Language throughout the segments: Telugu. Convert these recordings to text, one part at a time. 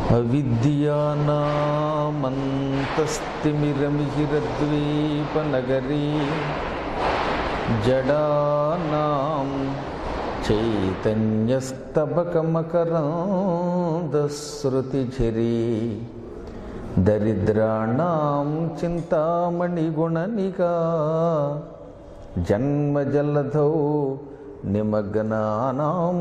అవిద్యానామంతస్తిమిరమిహిరద్వీపనగరీ జడానాం చైతన్యస్తబకమకరాంధశ్రుతిఝరీ దరిద్రాణం చింతామణిగుణనికా జన్మజలధౌ నిమగ్నానాం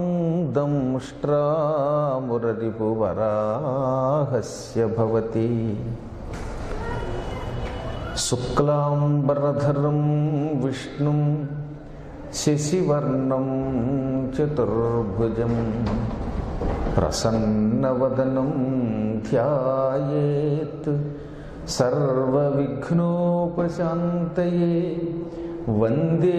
దంష్ట్రామురరిపువరాహస్య భవతి శుక్లాంబరధరం విష్ణుం శశివర్ణం చతుర్భుజం ప్రసన్నవదనం ధ్యాయేత్ సర్వవిఘ్నోపశాంతయే వందే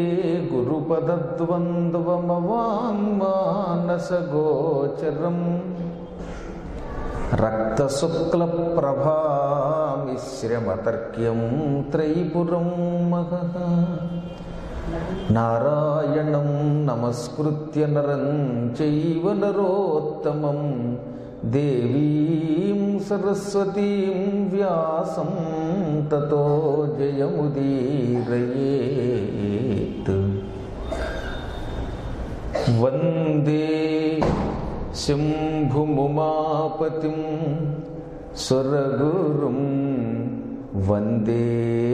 గురుపదద్వంద్వమవాంగ్మానసగోచరం రక్తశుక్లప్రభామిశ్రమతర్క్యం త్రైపురం మహః నారాయణం నమస్కృత్య నరం చైవ నరోత్తమం దేవీం సరస్వతీం వ్యాసం తతో జయముదీరయేత్ వందే శంభుముమాపతిం స్వరగురుం వందే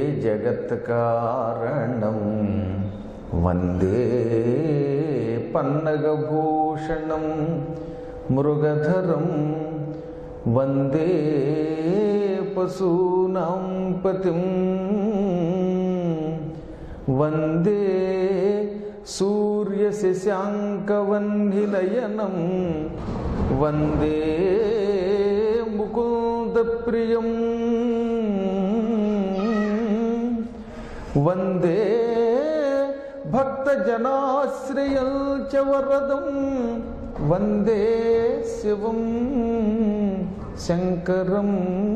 జగత్కారణం వందే పన్నగభూషణం మృగధరం వందే పశూనాం పతిం వందే సూర్యశశాంకవన్నినయనం వందే ముకుందప్రియం వందే భక్తజనాశ్రయం చ వరదం వందే శివం శంకరం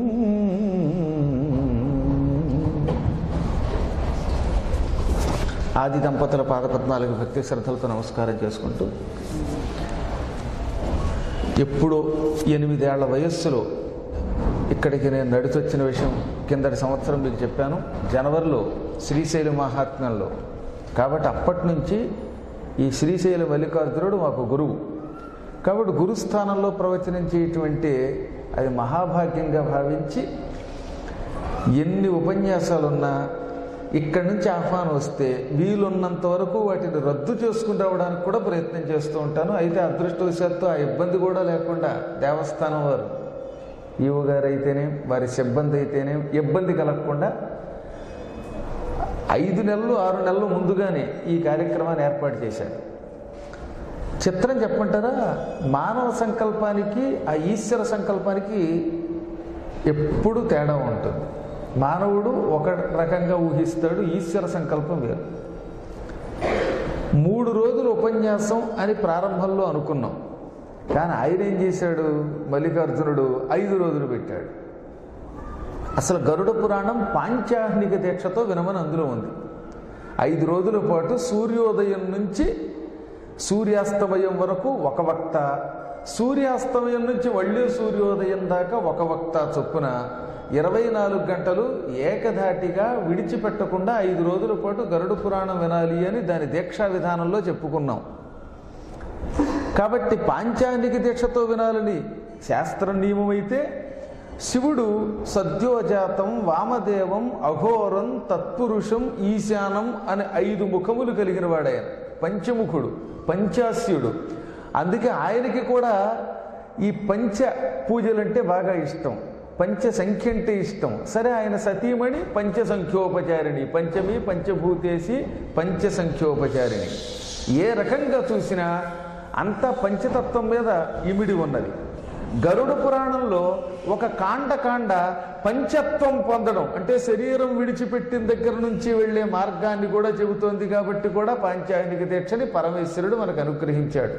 ఆది దంపతుల పాదపద్మాలకు భక్తి శ్రద్ధలతో నమస్కారం చేసుకుంటూ ఎప్పుడో ఎనిమిదేళ్ల వయస్సులో ఇక్కడికి నేను నడిచొచ్చిన విషయం కిందటి సంవత్సరం మీకు చెప్పాను జనవరిలో శ్రీశైల మహాత్మ్యంలో కాబట్టి అప్పటి నుంచి ఈ శ్రీశైల మల్లికార్జునుడు మాకు గురువు కాబట్టి గురుస్థానంలో ప్రవచనించేటువంటి అది మహాభాగ్యంగా భావించి ఎన్ని ఉపన్యాసాలున్నా ఇక్కడి నుంచి ఆహ్వానం వస్తే వీలున్నంత వరకు వాటిని రద్దు చేసుకుని రావడానికి కూడా ప్రయత్నం చేస్తూ ఉంటాను అయితే అదృష్టవశాత్తు ఆ ఇబ్బంది కూడా లేకుండా దేవస్థానం వారు ఈవు గారు అయితేనే వారి సిబ్బంది అయితేనే ఇబ్బంది కలగకుండా ఐదు నెలలు ఆరు నెలలు ముందుగానే ఈ కార్యక్రమాన్ని ఏర్పాటు చేశారు చిత్రం చెప్పంటారా మానవ సంకల్పానికి ఆ ఈశ్వర సంకల్పానికి ఎప్పుడు తేడా ఉంటుంది మానవుడు ఒక రకంగా ఊహిస్తాడు ఈశ్వర సంకల్పం వేరు మూడు రోజులు ఉపన్యాసం అని ప్రారంభంలో అనుకున్నాం కానీ ఆయన ఏం చేశాడు మల్లికార్జునుడు ఐదు రోజులు పెట్టాడు అసలు గరుడ పురాణం పాంచాహ్నిక దీక్షతో వినమని అందులో ఉంది ఐదు రోజుల పాటు సూర్యోదయం నుంచి సూర్యాస్తమయం వరకు ఒక వక్త సూర్యాస్తమయం నుంచి మళ్ళీ సూర్యోదయం దాకా ఒక వక్త చొప్పున ఇరవై నాలుగు గంటలు ఏకధాటిగా విడిచిపెట్టకుండా ఐదు రోజుల పాటు గరుడ పురాణం వినాలి అని దాని దీక్షా విధానంలో చెప్పుకున్నాం కాబట్టి పాంచాంగిక దీక్షతో వినాలని శాస్త్ర నియమం అయితే శివుడు సద్యోజాతం వామదేవం అఘోరం తత్పురుషం ఈశానం అనే ఐదు ముఖములు కలిగిన వాడాయన పంచముఖుడు పంచాస్యుడు అందుకే ఆయనకి కూడా ఈ పంచ పూజలంటే బాగా ఇష్టం పంచ సంఖ్య అంటే ఇష్టం సరే ఆయన సతీమణి పంచ సంఖ్యోపచారిణి పంచమి పంచభూతేసి పంచ సంఖ్యోపచారిణి ఏ రకంగా చూసినా అంత పంచతత్వం మీద ఇమిడి ఉన్నది గరుడ పురాణంలో ఒక కాండ కాండ పంచత్వం పొందడం అంటే శరీరం విడిచిపెట్టిన దగ్గర నుంచి వెళ్ళే మార్గాన్ని కూడా చెబుతోంది కాబట్టి కూడా పాంచాయనిక దీక్షని పరమేశ్వరుడు మనకు అనుగ్రహించాడు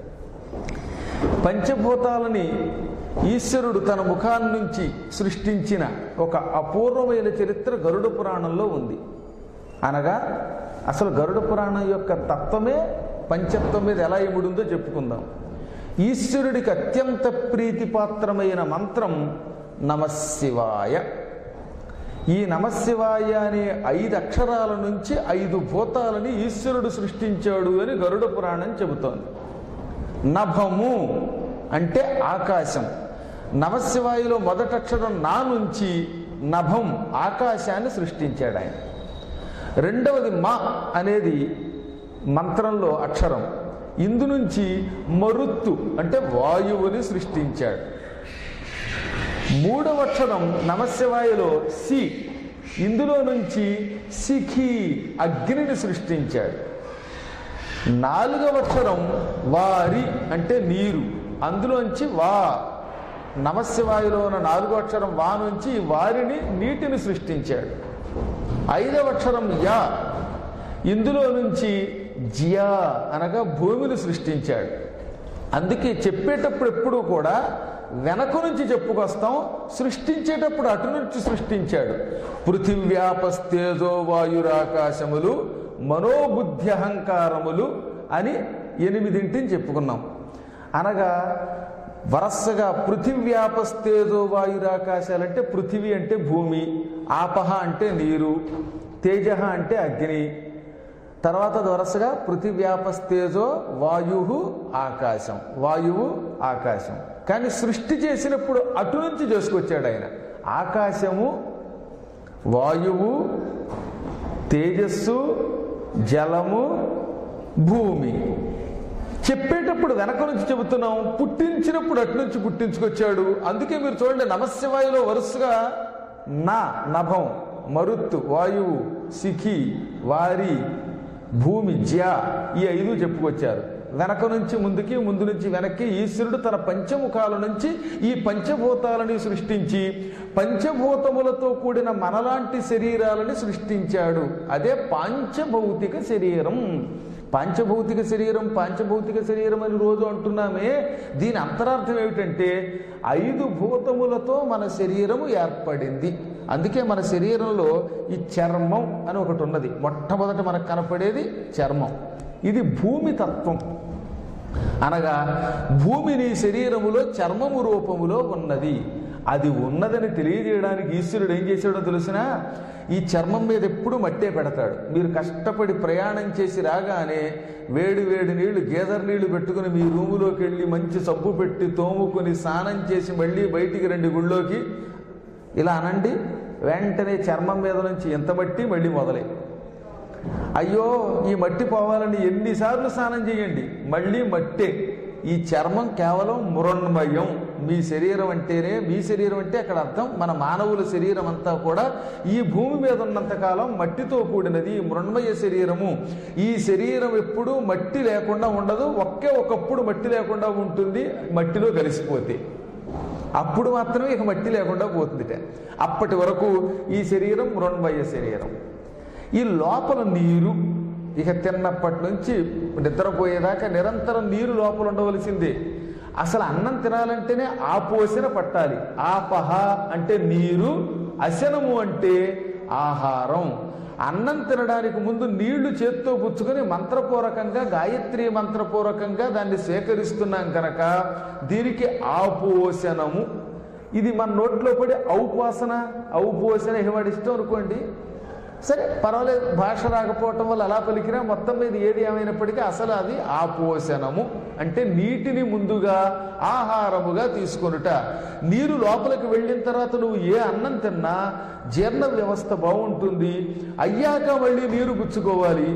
పంచభూతాలని ఈశ్వరుడు తన ముఖాన్ని నుంచి సృష్టించిన ఒక అపూర్వమైన చరిత్ర గరుడ పురాణంలో ఉంది అనగా అసలు గరుడ పురాణం యొక్క తత్వమే పంచత్వం మీద ఎలా ఇముడుందో చెప్పుకుందాం ఈశ్వరుడికి అత్యంత ప్రీతిపాత్రమైన మంత్రం నమశివాయ ఈ నమశివాయ అనే ఐదు అక్షరాల నుంచి ఐదు భూతాలని ఈశ్వరుడు సృష్టించాడు అని గరుడ పురాణం చెబుతోంది నభము అంటే ఆకాశం నమశివాయులో మొదటి అక్షరం నా నుంచి నభం ఆకాశాన్ని సృష్టించాడు ఆయన రెండవది మా అనేది మంత్రంలో అక్షరం ఇందు నుంచి మరుత్తు అంటే వాయువుని సృష్టించాడు మూడవ అక్షరం నమశివాయలో సి ఇందులో నుంచి సిఖి అగ్నిని సృష్టించాడు నాలుగవ అక్షరం వారి అంటే నీరు అందులోంచి వా నమశివాయులో ఉన్న నాలుగో అక్షరం వా నుంచి వారిని నీటిని సృష్టించాడు ఐదవ అక్షరం యా ఇందులో నుంచి జియా అనగా భూమిని సృష్టించాడు అందుకే చెప్పేటప్పుడు ఎప్పుడూ కూడా వెనక నుంచి చెప్పుకొస్తాం సృష్టించేటప్పుడు అటు నుంచి సృష్టించాడు పృథివ్యాపస్తేజో వాయురాకాశములు మనోబుద్ధి అహంకారములు అని ఎనిమిదింటిని చెప్పుకున్నాం అనగా వరసగా పృథివ్యాపస్తేజో వాయురాకాశాలంటే పృథివీ అంటే భూమి ఆపహ అంటే నీరు తేజ అంటే అగ్ని తర్వాత అది వరుసగా పృథివ్యాపస్తేజో వాయు ఆకాశం వాయువు ఆకాశం కానీ సృష్టి చేసినప్పుడు అటు నుంచి చేసుకొచ్చాడు ఆయన ఆకాశము వాయువు తేజస్సు జలము భూమి చెప్పేటప్పుడు వెనక నుంచి చెబుతున్నాం పుట్టించినప్పుడు అటు నుంచి పుట్టించుకొచ్చాడు అందుకే మీరు చూడండి నమశివాయులో వరుసగా నా నభం మరుత్తు వాయువు సిఖి వారి భూమి జ్యా ఈ ఐదు చెప్పుకొచ్చారు వెనక నుంచి ముందుకి ముందు నుంచి వెనక్కి ఈశ్వరుడు తన పంచముఖాల నుంచి ఈ పంచభూతాలని సృష్టించి పంచభూతములతో కూడిన మనలాంటి శరీరాలని సృష్టించాడు అదే పాంచభౌతిక శరీరం పాంచభౌతిక శరీరం పాంచభౌతిక శరీరం అని రోజు అంటున్నామే దీని అంతరార్థం ఏమిటంటే ఐదు భూతములతో మన శరీరము ఏర్పడింది అందుకే మన శరీరంలో ఈ చర్మం అని ఒకటి ఉన్నది మొట్టమొదట మనకు కనపడేది చర్మం ఇది భూమి తత్వం అనగా భూమిని శరీరములో చర్మము రూపములో ఉన్నది అది ఉన్నదని తెలియజేయడానికి ఈశ్వరుడు ఏం చేశాడో తెలిసినా ఈ చర్మం మీద ఎప్పుడు మట్టే పెడతాడు మీరు కష్టపడి ప్రయాణం చేసి రాగానే వేడి వేడి నీళ్లు గేదర్ నీళ్లు పెట్టుకుని మీ రూములోకి వెళ్ళి మంచి సబ్బు పెట్టి తోముకొని స్నానం చేసి మళ్ళీ బయటికి రండి గుళ్ళోకి ఇలా అనండి వెంటనే చర్మం మీద నుంచి ఎంత మట్టి మళ్ళీ మొదలై అయ్యో ఈ మట్టి పోవాలని ఎన్నిసార్లు స్నానం చేయండి మళ్ళీ మట్టే ఈ చర్మం కేవలం మృణ్మయం మీ శరీరం అంటేనే మీ శరీరం అంటే అక్కడ అర్థం మన మానవుల శరీరం అంతా కూడా ఈ భూమి మీద ఉన్నంతకాలం మట్టితో కూడినది ఈ మృణ్మయ శరీరము ఈ శరీరం ఎప్పుడూ మట్టి లేకుండా ఉండదు ఒకే ఒకప్పుడు మట్టి లేకుండా ఉంటుంది మట్టిలో కలిసిపోతే అప్పుడు మాత్రమే ఇక మట్టి లేకుండా పోతుందిట అప్పటి వరకు ఈ శరీరం మృణ్మయ శరీరం ఈ లోపల నీరు ఇక తిన్నప్పటి నుంచి నిద్రపోయేదాకా నిరంతరం నీరు లోపల ఉండవలసిందే అసలు అన్నం తినాలంటేనే ఆపోసిన పట్టాలి ఆపహ అంటే నీరు అశనము అంటే ఆహారం అన్నం తినడానికి ముందు నీళ్లు చేత్తో పుచ్చుకొని మంత్రపూర్వకంగా గాయత్రి మంత్రపూర్వకంగా దాన్ని స్వీకరిస్తున్నాం కనుక దీనికి ఆపోషణము ఇది మన నోట్లో పడి ఔపాసన ఔపోషణ ఇవాడి ఇష్టం అనుకోండి సరే పర్వాలేదు భాష రాకపోవటం వల్ల అలా పలికినా మొత్తం మీద ఏది ఏమైనప్పటికీ అసలు అది ఆపోషణము అంటే నీటిని ముందుగా ఆహారముగా తీసుకొనుట నీరు లోపలికి వెళ్ళిన తర్వాత నువ్వు ఏ అన్నం తిన్నా జీర్ణ వ్యవస్థ బాగుంటుంది అయ్యాక మళ్ళీ నీరు పుచ్చుకోవాలి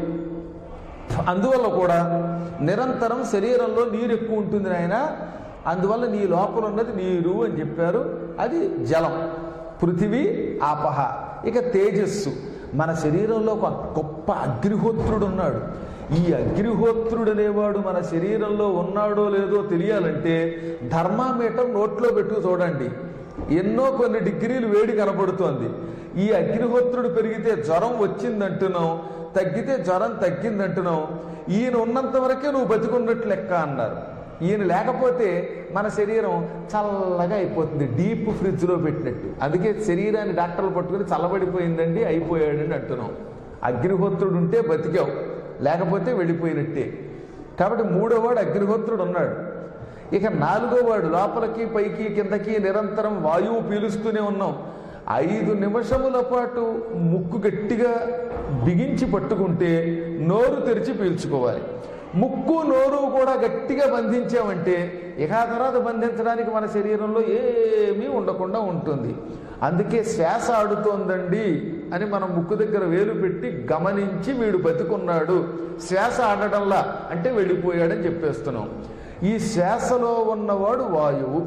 అందువల్ల కూడా నిరంతరం శరీరంలో నీరు ఎక్కువ ఉంటుంది నాయన అందువల్ల నీ లోపల ఉన్నది నీరు అని చెప్పారు అది జలం పృథివీ ఆపహ ఇక తేజస్సు మన శరీరంలో ఒక గొప్ప అగ్నిహోత్రుడు ఉన్నాడు ఈ అగ్నిహోత్రుడు అనేవాడు మన శరీరంలో ఉన్నాడో లేదో తెలియాలంటే ధర్మామీటర్ నోట్లో పెట్టు చూడండి ఎన్నో కొన్ని డిగ్రీలు వేడి కనపడుతోంది ఈ అగ్నిహోత్రుడు పెరిగితే జ్వరం వచ్చిందంటున్నాం తగ్గితే జ్వరం తగ్గిందంటున్నాం ఈయన ఉన్నంత వరకే నువ్వు బతికున్నట్లు లెక్క అన్నారు ఈయన లేకపోతే మన శరీరం చల్లగా అయిపోతుంది డీప్ ఫ్రిడ్జ్లో పెట్టినట్టు అందుకే శరీరాన్ని డాక్టర్లు పట్టుకుని చల్లబడిపోయిందండి అయిపోయాడండి అంటున్నాం అగ్నిహోత్రుడు ఉంటే బతికావు లేకపోతే వెళ్ళిపోయినట్టే కాబట్టి మూడోవాడు అగ్నిహోత్రుడు ఉన్నాడు ఇక నాలుగో వాడు లోపలికి పైకి కిందకి నిరంతరం వాయువు పీలుస్తూనే ఉన్నాం ఐదు నిమిషముల పాటు ముక్కు గట్టిగా బిగించి పట్టుకుంటే నోరు తెరిచి పీల్చుకోవాలి ముక్కు నోరు కూడా గట్టిగా బంధించామంటే ఇక ఆ తర్వాత బంధించడానికి మన శరీరంలో ఏమీ ఉండకుండా ఉంటుంది అందుకే శ్వాస ఆడుతోందండి అని మనం ముక్కు దగ్గర వేలు పెట్టి గమనించి వీడు బతికున్నాడు శ్వాస ఆడటంలా అంటే వెళ్ళిపోయాడని చెప్పేస్తున్నాం ఈ శ్వాసలో ఉన్నవాడు వాయువు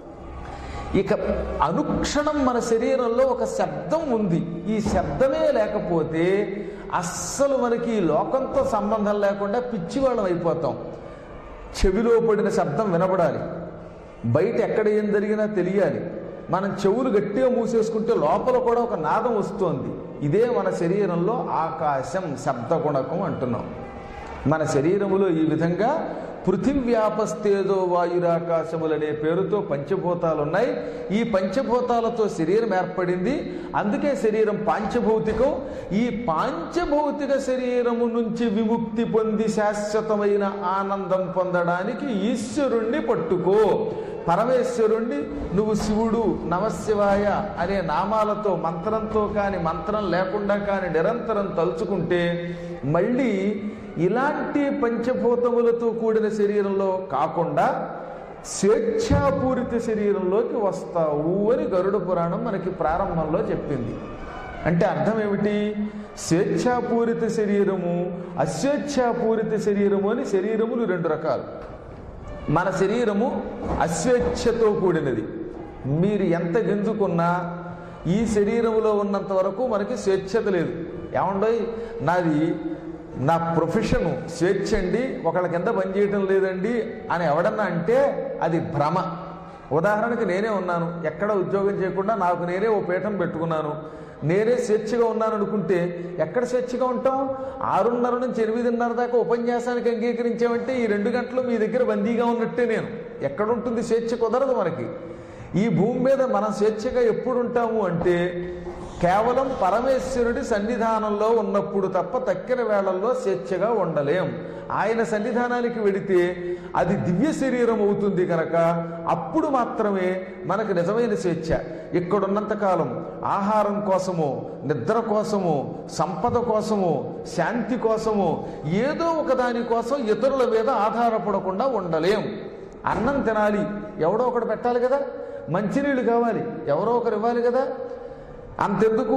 ఇక అనుక్షణం మన శరీరంలో ఒక శబ్దం ఉంది ఈ శబ్దమే లేకపోతే అస్సలు మనకి ఈ లోకంతో సంబంధం లేకుండా పిచ్చివాళ్ళం అయిపోతాం చెవిలో పడిన శబ్దం వినబడాలి బయట ఎక్కడ ఏం జరిగినా తెలియాలి మనం చెవులు గట్టిగా మూసేసుకుంటే లోపల కూడా ఒక నాదం వస్తోంది ఇదే మన శరీరంలో ఆకాశం శబ్దగుణకం అంటున్నాం మన శరీరములో ఈ విధంగా పృథివ్యాపస్తేజో వాయురాకాశములనే పేరుతో పంచభూతాలు ఉన్నాయి ఈ పంచభూతాలతో శరీరం ఏర్పడింది అందుకే శరీరం పాంచభౌతికం ఈ పాంచభౌతిక శరీరము నుంచి విముక్తి పొంది శాశ్వతమైన ఆనందం పొందడానికి ఈశ్వరుణ్ణి పట్టుకో పరమేశ్వరుణ్ణి నువ్వు శివుడు నమశివాయ అనే నామాలతో మంత్రంతో కాని మంత్రం లేకుండా కాని నిరంతరం తలుచుకుంటే మళ్ళీ ఇలాంటి పంచభూతములతో కూడిన శరీరంలో కాకుండా స్వేచ్ఛాపూరిత శరీరంలోకి వస్తావు అని గరుడ పురాణం మనకి ప్రారంభంలో చెప్పింది అంటే అర్థం ఏమిటి స్వేచ్ఛాపూరిత శరీరము అస్వేచ్ఛాపూరిత శరీరము అని శరీరములు రెండు రకాలు మన శరీరము అస్వేచ్ఛతో కూడినది మీరు ఎంత గెంజుకున్నా ఈ శరీరములో ఉన్నంత వరకు మనకి స్వేచ్ఛత లేదు ఏమండోయ్ నాది నా ప్రొఫెషను స్వేచ్ఛ అండి ఒకళ్ళ కింద పనిచేయటం లేదండి అని ఎవడన్నా అంటే అది భ్రమ ఉదాహరణకి నేనే ఉన్నాను ఎక్కడ ఉద్యోగం చేయకుండా నాకు నేనే ఓ పీఠం పెట్టుకున్నాను నేనే స్వేచ్ఛగా ఉన్నాను అనుకుంటే ఎక్కడ స్వేచ్ఛగా ఉంటాం ఆరున్నర నుంచి ఎనిమిదిన్నర దాకా ఉపన్యాసానికి అంగీకరించామంటే ఈ రెండు గంటలు మీ దగ్గర బందీగా ఉన్నట్టే నేను ఎక్కడ ఉంటుంది స్వేచ్ఛ కుదరదు మనకి ఈ భూమి మీద మనం స్వేచ్ఛగా ఎప్పుడు ఉంటాము అంటే కేవలం పరమేశ్వరుడి సన్నిధానంలో ఉన్నప్పుడు తప్ప తక్కిన వేళల్లో స్వేచ్ఛగా ఉండలేం ఆయన సన్నిధానానికి వెడితే అది దివ్య శరీరం అవుతుంది కనుక అప్పుడు మాత్రమే మనకు నిజమైన స్వేచ్ఛ ఇక్కడున్నంత కాలం ఆహారం కోసమో నిద్ర కోసమో సంపద కోసమో శాంతి కోసమో ఏదో ఒక దాని కోసం ఇతరుల మీద ఆధారపడకుండా ఉండలేం అన్నం తినాలి ఎవడో ఒకడు పెట్టాలి కదా మంచినీళ్ళు కావాలి ఎవరో ఒకరు ఇవ్వాలి కదా అంతెందుకు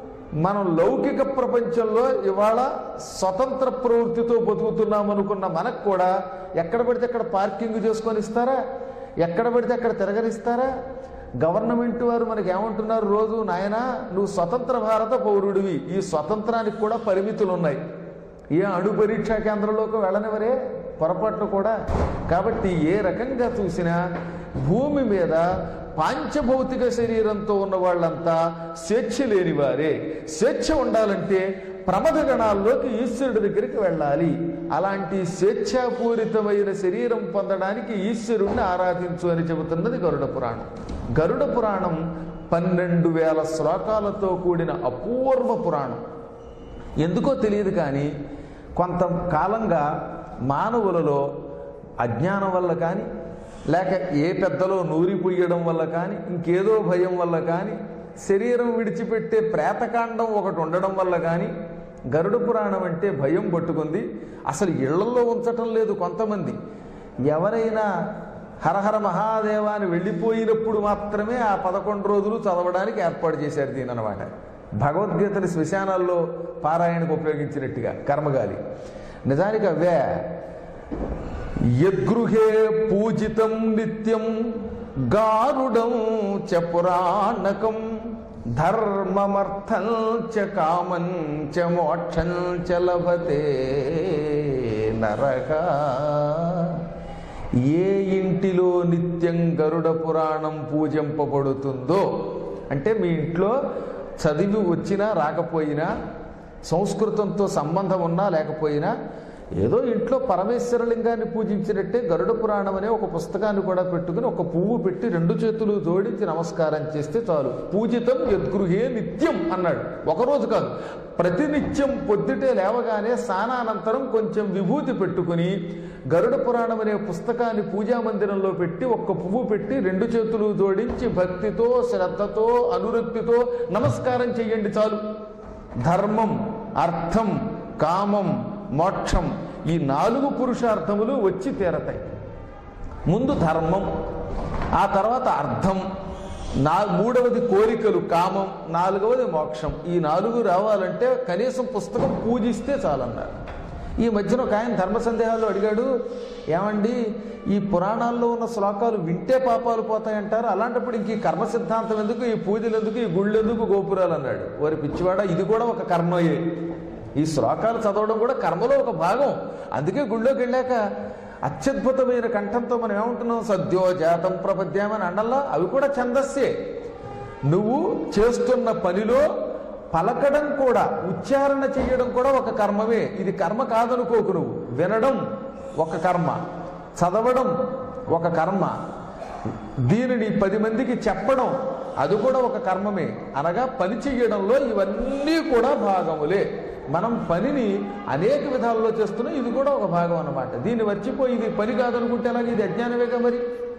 మనం లౌకిక ప్రపంచంలో ఇవాళ స్వతంత్ర ప్రవృత్తితో బతుకుతున్నాం అనుకున్న మనకు కూడా ఎక్కడ పడితే అక్కడ పార్కింగ్ చేసుకొని ఇస్తారా ఎక్కడ పడితే అక్కడ తిరగనిస్తారా గవర్నమెంట్ వారు మనకి ఏమంటున్నారు రోజు నాయనా నువ్వు స్వతంత్ర భారత పౌరుడివి ఈ స్వతంత్రానికి కూడా పరిమితులు ఉన్నాయి ఏ అణు పరీక్షా కేంద్రంలోకి వెళ్ళనివరే పొరపాట్లు కూడా కాబట్టి ఏ రకంగా చూసినా భూమి మీద పాంచభౌతిక శరీరంతో ఉన్న వాళ్ళంతా స్వేచ్ఛ లేని వారే స్వేచ్ఛ ఉండాలంటే ప్రమథ గణాల్లోకి ఈశ్వరుడి దగ్గరికి వెళ్ళాలి అలాంటి స్వేచ్ఛాపూరితమైన శరీరం పొందడానికి ఈశ్వరుణ్ణి ఆరాధించు అని చెబుతున్నది గరుడ పురాణం గరుడ పురాణం పన్నెండు వేల శ్లోకాలతో కూడిన అపూర్వ పురాణం ఎందుకో తెలియదు కానీ కొంతకాలంగా మానవులలో అజ్ఞానం వల్ల కానీ లేక ఏ పెద్దలో నూరిపోయడం వల్ల కానీ ఇంకేదో భయం వల్ల కానీ శరీరం విడిచిపెట్టే ప్రేతకాండం ఒకటి ఉండడం వల్ల కానీ గరుడ పురాణం అంటే భయం పట్టుకుంది అసలు ఇళ్లలో ఉంచటం లేదు కొంతమంది ఎవరైనా హరహర మహాదేవ అని వెళ్ళిపోయినప్పుడు మాత్రమే ఆ పదకొండు రోజులు చదవడానికి ఏర్పాటు చేశారు దీని అనమాట భగవద్గీతని శ్మశానాల్లో పారాయణకు ఉపయోగించినట్టుగా కర్మగాలి నిజానికి అవే యద్గృహే పూజితం నిత్యం గారుడం చ పురాణకం ధర్మమర్థం చ కామం చ మోక్షం చ లభతే నరక ఏ ఇంటిలో నిత్యం గరుడ పురాణం పూజింపబడుతుందో అంటే మీ ఇంట్లో చదివి వచ్చినా రాకపోయినా సంస్కృతంతో సంబంధం ఉన్నా లేకపోయినా ఏదో ఇంట్లో పరమేశ్వరలింగాన్ని పూజించినట్టే గరుడ పురాణం అనే ఒక పుస్తకాన్ని కూడా పెట్టుకుని ఒక పువ్వు పెట్టి రెండు చేతులు జోడించి నమస్కారం చేస్తే చాలు పూజితం యద్గృహే నిత్యం అన్నాడు ఒకరోజు కాదు ప్రతినిత్యం పొద్దుటే లేవగానే స్నానానంతరం కొంచెం విభూతి పెట్టుకుని గరుడ పురాణం అనే పుస్తకాన్ని పూజా మందిరంలో పెట్టి ఒక్క పువ్వు పెట్టి రెండు చేతులు జోడించి భక్తితో శ్రద్ధతో అనురక్తితో నమస్కారం చెయ్యండి చాలు ధర్మం అర్థం కామం మోక్షం ఈ నాలుగు పురుషార్థములు వచ్చి తీరతాయి ముందు ధర్మం ఆ తర్వాత అర్థం నా మూడవది కోరికలు కామం నాలుగవది మోక్షం ఈ నాలుగు రావాలంటే కనీసం పుస్తకం పూజిస్తే చాలన్నారు ఈ మధ్యన ఒక ఆయన ధర్మ సందేహాలు అడిగాడు ఏమండి ఈ పురాణాల్లో ఉన్న శ్లోకాలు వింటే పాపాలు పోతాయంటారు అలాంటప్పుడు ఇంక ఈ కర్మ సిద్ధాంతం ఎందుకు ఈ పూజలు ఎందుకు ఈ గుళ్ళు ఎందుకు గోపురాలు అన్నాడు వారి పిచ్చివాడ ఇది కూడా ఒక కర్మయే ఈ శ్లోకాలు చదవడం కూడా కర్మలో ఒక భాగం అందుకే గుళ్ళోకి వెళ్ళాక అత్యద్భుతమైన కంఠంతో మనం ఏమంటున్నాం సద్యో జాతం ప్రపద్యామని అండల్లా అవి కూడా ఛందస్సే నువ్వు చేస్తున్న పనిలో పలకడం కూడా ఉచ్చారణ చేయడం కూడా ఒక కర్మమే ఇది కర్మ కాదనుకోకు నువ్వు వినడం ఒక కర్మ చదవడం ఒక కర్మ దీనిని పది మందికి చెప్పడం అది కూడా ఒక కర్మమే అనగా పని చెయ్యడంలో ఇవన్నీ కూడా భాగములే మనం పనిని అనేక విధాల్లో చేస్తున్నాం ఇది కూడా ఒక భాగం అన్నమాట దీన్ని మర్చిపోయి ఇది పని కాదనుకుంటే అలాగే ఇది అజ్ఞానమేగా మరి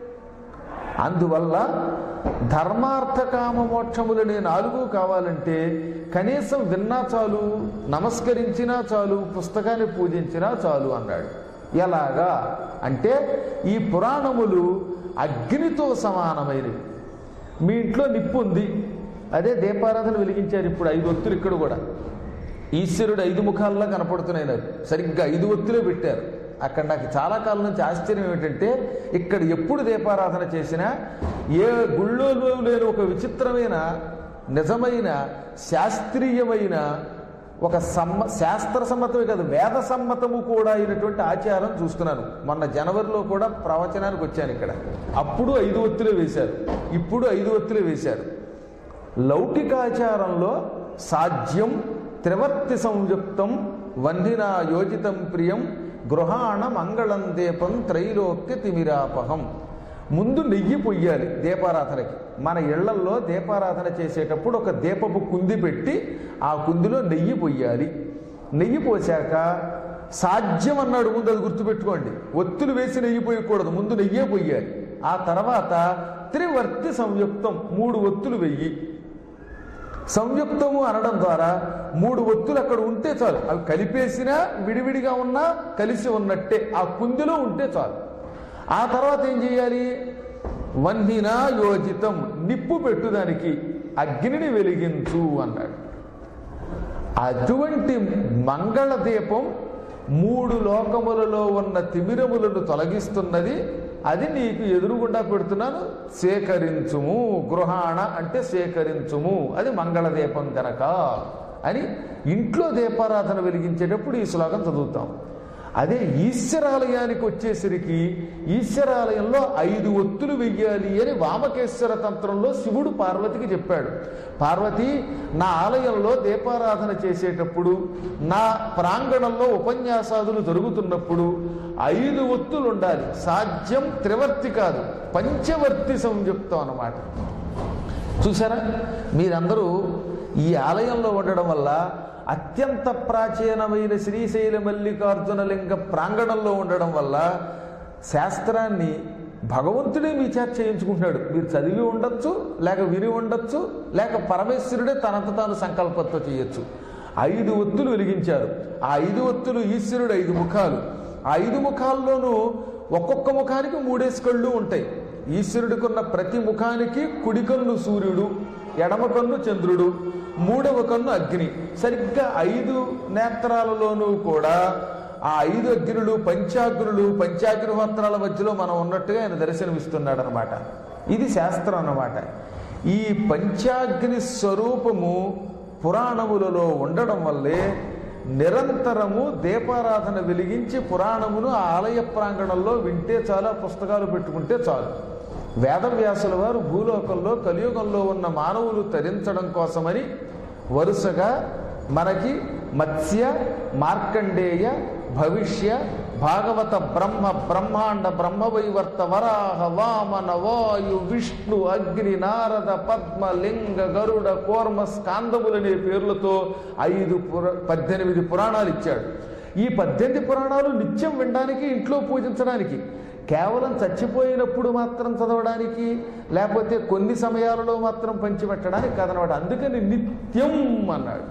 అందువల్ల ధర్మార్థ కామ మోక్షములనే నాలుగు కావాలంటే కనీసం విన్నా చాలు నమస్కరించినా చాలు పుస్తకాన్ని పూజించినా చాలు అన్నాడు ఎలాగా అంటే ఈ పురాణములు అగ్నితో సమానమైనవి మీ ఇంట్లో నిప్పు ఉంది అదే దీపారాధన వెలిగించారు ఇప్పుడు ఐదు ఒత్తులు ఇక్కడ కూడా ఈశ్వరుడు ఐదు ముఖాల్లో కనపడుతున్నాయి నాకు సరిగ్గా ఐదు ఒత్తులే పెట్టారు అక్కడ నాకు చాలా కాలం నుంచి ఆశ్చర్యం ఏమిటంటే ఇక్కడ ఎప్పుడు దీపారాధన చేసినా ఏ గుళ్ళో లేని ఒక విచిత్రమైన నిజమైన శాస్త్రీయమైన ఒక సమ్మ శాస్త్ర సమ్మతమే కాదు వేద సమ్మతము కూడా అయినటువంటి ఆచారం చూస్తున్నాను మొన్న జనవరిలో కూడా ప్రవచనానికి వచ్చాను ఇక్కడ అప్పుడు ఐదు ఒత్తులే వేశారు ఇప్పుడు ఐదు ఒత్తులే వేశారు లౌకికాచారంలో సాధ్యం త్రివర్తి సంయుక్తం వందినా యోజితం ప్రియం గృహాణ మంగళం దీపం త్రైలోక్య తిమిరాపహం ముందు నెయ్యి పొయ్యాలి దీపారాధనకి మన ఇళ్లల్లో దీపారాధన చేసేటప్పుడు ఒక దీపపు కుంది పెట్టి ఆ కుందిలో నెయ్యి పొయ్యాలి నెయ్యి పోసాక సాధ్యం అన్నాడు ముందు అది గుర్తుపెట్టుకోండి ఒత్తులు వేసి నెయ్యి పోయకూడదు ముందు నెయ్యే పొయ్యాలి ఆ తర్వాత త్రివర్తి సంయుక్తం మూడు ఒత్తులు వెయ్యి సంయుక్తము అనడం ద్వారా మూడు ఒత్తులు అక్కడ ఉంటే చాలు అవి కలిపేసినా విడివిడిగా ఉన్నా కలిసి ఉన్నట్టే ఆ కుందిలో ఉంటే చాలు ఆ తర్వాత ఏం చేయాలి వన్నినా యోజితం నిప్పు పెట్టుదానికి అగ్నిని వెలిగించు అన్నాడు అటువంటి మంగళ దీపం మూడు లోకములలో ఉన్న తిమిరములను తొలగిస్తున్నది అది నీకు ఎదురుగుండా పెడుతున్నాను సేకరించుము గృహాణ అంటే సేకరించుము అది మంగళ దీపం కనుక అని ఇంట్లో దీపారాధన వెలిగించేటప్పుడు ఈ శ్లోకం చదువుతాం అదే ఈశ్వరాలయానికి వచ్చేసరికి ఈశ్వరాలయంలో ఐదు ఒత్తులు వెయ్యాలి అని వామకేశ్వర తంత్రంలో శివుడు పార్వతికి చెప్పాడు పార్వతి నా ఆలయంలో దీపారాధన చేసేటప్పుడు నా ప్రాంగణంలో ఉపన్యాసాదులు జరుగుతున్నప్పుడు ఐదు ఒత్తులు ఉండాలి సాధ్యం త్రివర్తి కాదు పంచవర్తి సంయుక్తం అన్నమాట చూసారా మీరందరూ ఈ ఆలయంలో ఉండడం వల్ల అత్యంత ప్రాచీనమైన శ్రీశైల మల్లికార్జున లింగ ప్రాంగణంలో ఉండడం వల్ల శాస్త్రాన్ని భగవంతుడే మీ చేత చేయించుకుంటున్నాడు మీరు చదివి ఉండొచ్చు లేక విని ఉండొచ్చు లేక పరమేశ్వరుడే తనంత తాను సంకల్పంతో చేయొచ్చు ఐదు ఒత్తులు వెలిగించారు ఆ ఐదు ఒత్తులు ఈశ్వరుడు ఐదు ముఖాలు ఆ ఐదు ముఖాల్లోనూ ఒక్కొక్క ముఖానికి మూడేసి కళ్ళు ఉంటాయి ఈశ్వరుడికి ఉన్న ప్రతి ముఖానికి కుడి కన్ను సూర్యుడు ఎడమ కన్ను చంద్రుడు మూడవ కన్ను అగ్ని సరిగ్గా ఐదు నేత్రాలలోనూ కూడా ఆ ఐదు అగ్నులు పంచాగ్నులు పంచాగ్నిహోత్రాల మధ్యలో మనం ఉన్నట్టుగా ఆయన దర్శనమిస్తున్నాడు అనమాట ఇది శాస్త్రం అన్నమాట ఈ పంచాగ్ని స్వరూపము పురాణములలో ఉండడం వల్లే నిరంతరము దీపారాధన వెలిగించి పురాణమును ఆ ఆలయ ప్రాంగణంలో వింటే చాలు ఆ పుస్తకాలు పెట్టుకుంటే చాలు వేదవ్యాసుల వారు భూలోకంలో కలియుగంలో ఉన్న మానవులు తరించడం కోసమని వరుసగా మనకి మత్స్య మార్కండేయ భవిష్య భాగవత బ్రహ్మ బ్రహ్మాండ బ్రహ్మవైవర్త వరాహ వామన వాయు విష్ణు అగ్ని నారద పద్మ లింగ గరుడ కూర్మ స్కాందములనే పేర్లతో ఐదు పుర పద్దెనిమిది పురాణాలు ఇచ్చాడు ఈ పద్దెనిమిది పురాణాలు నిత్యం వినడానికి ఇంట్లో పూజించడానికి కేవలం చచ్చిపోయినప్పుడు మాత్రం చదవడానికి లేకపోతే కొన్ని సమయాలలో మాత్రం పంచిపెట్టడానికి కాదనమాట అందుకని నిత్యం అన్నాడు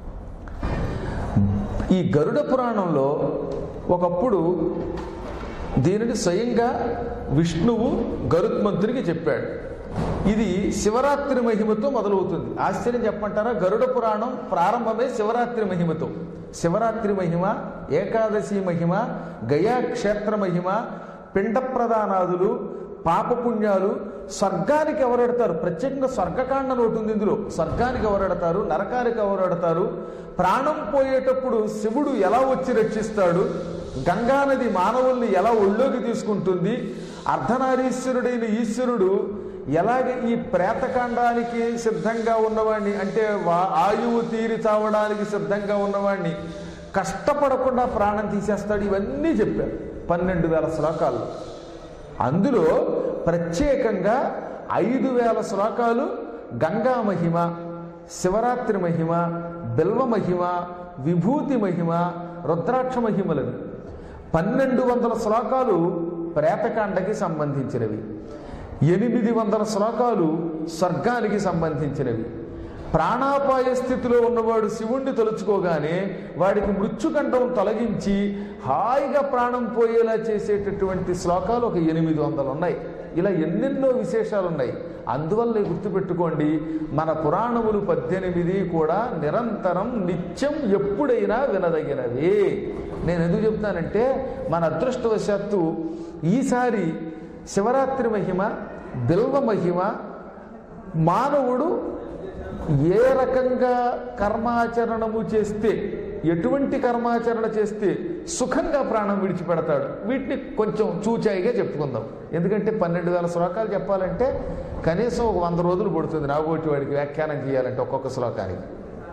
ఈ గరుడ పురాణంలో ఒకప్పుడు దీనిని స్వయంగా విష్ణువు గరుత్మంతునికి చెప్పాడు ఇది శివరాత్రి మహిమతో మొదలవుతుంది ఆశ్చర్యం చెప్పమంటారా గరుడ పురాణం ప్రారంభమే శివరాత్రి మహిమతో శివరాత్రి మహిమ ఏకాదశి మహిమ గయా క్షేత్ర మహిమ పిండ ప్రదానాదులు పాపపుణ్యాలు స్వర్గానికి ఎవరెడతారు ప్రత్యేకంగా స్వర్గకాండ ఒకటి ఉంది ఇందులో స్వర్గానికి ఎవరెడతారు నరకానికి ఎవరెడతారు ప్రాణం పోయేటప్పుడు శివుడు ఎలా వచ్చి రక్షిస్తాడు గంగానది మానవుల్ని ఎలా ఒళ్ళోకి తీసుకుంటుంది అర్ధనారీశ్వరుడైన ఈశ్వరుడు ఎలాగ ఈ ప్రేతకాండానికి సిద్ధంగా ఉన్నవాడిని అంటే వా- ఆయువు తీరి చావడానికి సిద్ధంగా ఉన్నవాడిని కష్టపడకుండా ప్రాణం తీసేస్తాడు ఇవన్నీ చెప్పారు పన్నెండు వేల శ్లోకాలు అందులో ప్రత్యేకంగా ఐదు వేల శ్లోకాలు గంగా మహిమ శివరాత్రి మహిమ బిల్వ మహిమ విభూతి మహిమ రుద్రాక్ష మహిమలని పన్నెండు వందల శ్లోకాలు ప్రేతకాండకి సంబంధించినవి ఎనిమిది వందల శ్లోకాలు స్వర్గానికి సంబంధించినవి ప్రాణాపాయ స్థితిలో ఉన్నవాడు శివుణ్ణి తలుచుకోగానే వాడికి మృత్యుకంఠం తొలగించి హాయిగా ప్రాణం పోయేలా చేసేటటువంటి శ్లోకాలు ఒక ఎనిమిది వందలు ఉన్నాయి ఇలా ఎన్నెన్నో విశేషాలు ఉన్నాయి అందువల్ల గుర్తుపెట్టుకోండి మన పురాణములు పద్దెనిమిది కూడా నిరంతరం నిత్యం ఎప్పుడైనా వినదగినవి నేను ఎందుకు చెప్తానంటే మన అదృష్టవశాత్తు ఈసారి శివరాత్రి మహిమ బిల్వ మహిమ మానవుడు ఏ రకంగా కర్మాచరణము చేస్తే ఎటువంటి కర్మాచరణ చేస్తే సుఖంగా ప్రాణం విడిచిపెడతాడు వీటిని కొంచెం చూచాయిగా చెప్పుకుందాం ఎందుకంటే పన్నెండు వేల శ్లోకాలు చెప్పాలంటే కనీసం ఒక వంద రోజులు పడుతుంది నాగోటి వాడికి వ్యాఖ్యానం చేయాలంటే ఒక్కొక్క శ్లోకానికి